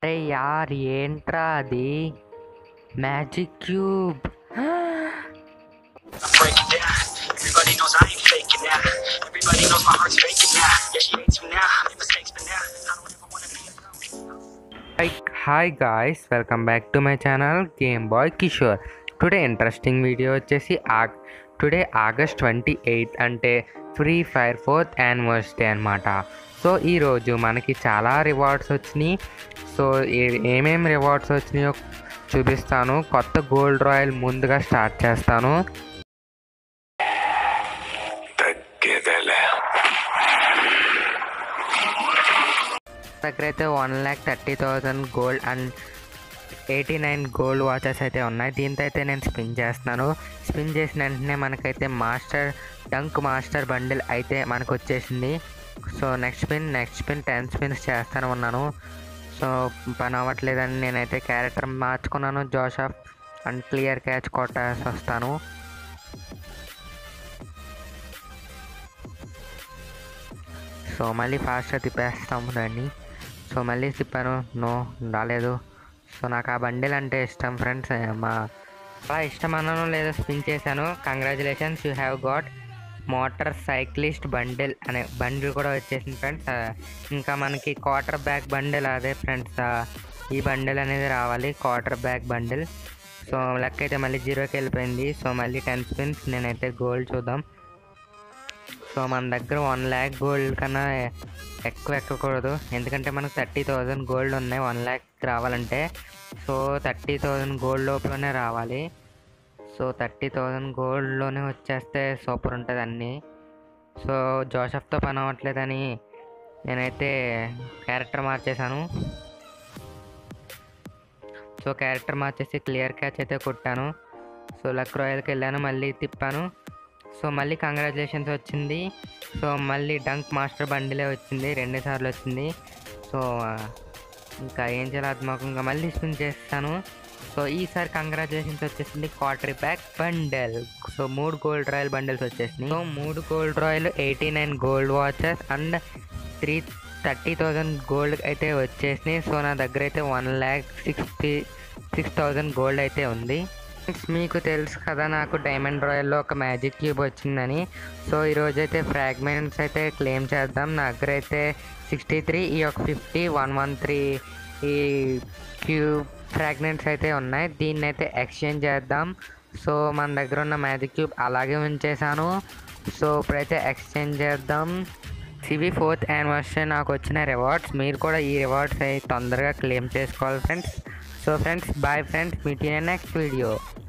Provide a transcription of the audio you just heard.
అరే యార్ ఏంట్రా అది magic cube I'm breaking down. Everybody knows I ain't faking now. Everybody knows my heart's faking now. Yeah, she hates me now. I made mistakes, but now I don't ever wanna be alone. Hi hi guys welcome back to my channel game boy Kishore today interesting video వచ్చేసి Aug today August twenty eighth అంటే Free Fire fourth anniversary అనమాట so ఈరోజు మనకి చాలా rewards వచ్చినాయి so ఏ- ఏమేం rewards వచ్చినాయో చూపిస్తాను కొత్త గోల్డ్ రాయల్ ముందుగా స్టార్ట్ చేస్తాను దగ్గర అయితే one lakh thirty thousand gold and eighty nine gold watches అయితే ఉన్నాయి దీంతో అయితే నేను స్పిన్ చేస్తున్నాను స్పిన్ చేసిన వెంటనే మనకైతే మాస్టర్ డంక్ మాస్టర్ బండిల్ అయితే మనకు వచ్చేసింది so next spin next spin ten spins చేస్తాను ఉన్నాను సో పని అవ్వట్లేదని నేనైతే క్యారెక్టర్ మార్చుకున్నాను జోషఫ్ అండ్ క్లియర్ క్యాచ్ కొట్టేసి వస్తాను సో మళ్ళీ ఫాస్ట్గా తిప్పేస్తాము దాన్ని సో మళ్ళీ తిప్పాను నో రాలేదు సో నాకు ఆ బండిల్ అంటే ఇష్టం ఫ్రెండ్స్ మా అలా ఇష్టం అన్నాను లేదో స్పిన్ చేశాను congratulations you have got motor cyclist bundle అనే బండిల్ కూడా వచ్చేసింది ఫ్రెండ్స్ ఇంకా మనకి క్వార్టర్ బ్యాక్ బండిల్ అదే ఫ్రెండ్స్ ఈ బండిల్ అనేది రావాలి క్వార్టర్ బ్యాక్ బండిల్ సో లెక్క అయితే మళ్ళీ జీరోకి వెళ్ళిపోయింది సో మళ్ళీ టెన్ స్పిన్స్ నేనైతే గోల్డ్ చూద్దాం సో మన దగ్గర వన్ ల్యాక్ గోల్డ్ కన్నా ఎక్కువ ఎక్కకూడదు ఎందుకంటే మనకు థర్టీ థౌజండ్ గోల్డ్ ఉన్నాయి వన్ ల్యాక్ రావాలంటే సో థర్టీ థౌజండ్ గోల్డ్ లోపలనే రావాలి సో థర్టీ థౌజండ్ గోల్డ్లోనే వచ్చేస్తే సూపర్ ఉంటుంది అన్నీ సో జోసఫ్తో పని అవ్వట్లేదని నేనైతే క్యారెక్టర్ మార్చేశాను సో క్యారెక్టర్ మార్చేసి క్లియర్ క్యాచ్ అయితే కొట్టాను సో లక్ రాయల్కి వెళ్ళాను మళ్ళీ తిప్పాను సో మళ్ళీ కంగ్రాచులేషన్స్ వచ్చింది సో మళ్ళీ డంక్ మాస్టర్ బండిలే వచ్చింది రెండు సార్లు వచ్చింది సో ఆ, ఇంకా ఏం చేయాలి అర్థమవుతుంది మళ్ళీ స్పిన్ చేస్తాను సో ఈసారి కంగ్రాచులేషన్స్ వచ్చేసింది క్వార్టర్ బ్యాక్ బండల్ సో మూడు గోల్డ్ రాయల్ బండిల్స్ వచ్చేసినాయి సో మూడు gold royal eighty nine gold watches and three thirty thousand gold అయితే వచ్చేసినాయి సో నా దగ్గర అయితే one lakh sixty six thousand gold అయితే ఉంది Friends, మీకు తెలుసు కదా నాకు డైమండ్ రాయల్లో ఒక మ్యాజిక్ క్యూబ్ వచ్చిందని సో ఈరోజు అయితే ఫ్రాగ్మెంట్స్ అయితే క్లెయిమ్ చేద్దాం నా దగ్గర అయితే సిక్స్టీ త్రీ ఈ ఒక ఫిఫ్టీ వన్ వన్ త్రీ ఈ క్యూబ్ ఫ్రాగ్మెంట్స్ అయితే ఉన్నాయి దీన్ని అయితే ఎక్స్చేంజ్ చేద్దాం సో మన దగ్గర ఉన్న మ్యాజిక్ క్యూబ్ అలాగే ఉంచేసాను సో ఇప్పుడైతే ఎక్స్చేంజ్ చేద్దాం సివి ఫోర్త్ యానివర్సరీ నాకు వచ్చిన రివార్డ్స్ మీరు కూడా ఈ రివార్డ్స్ అయితే తొందరగా క్లెయిమ్ చేసుకోవాలి friends so friends bye friends meet in next video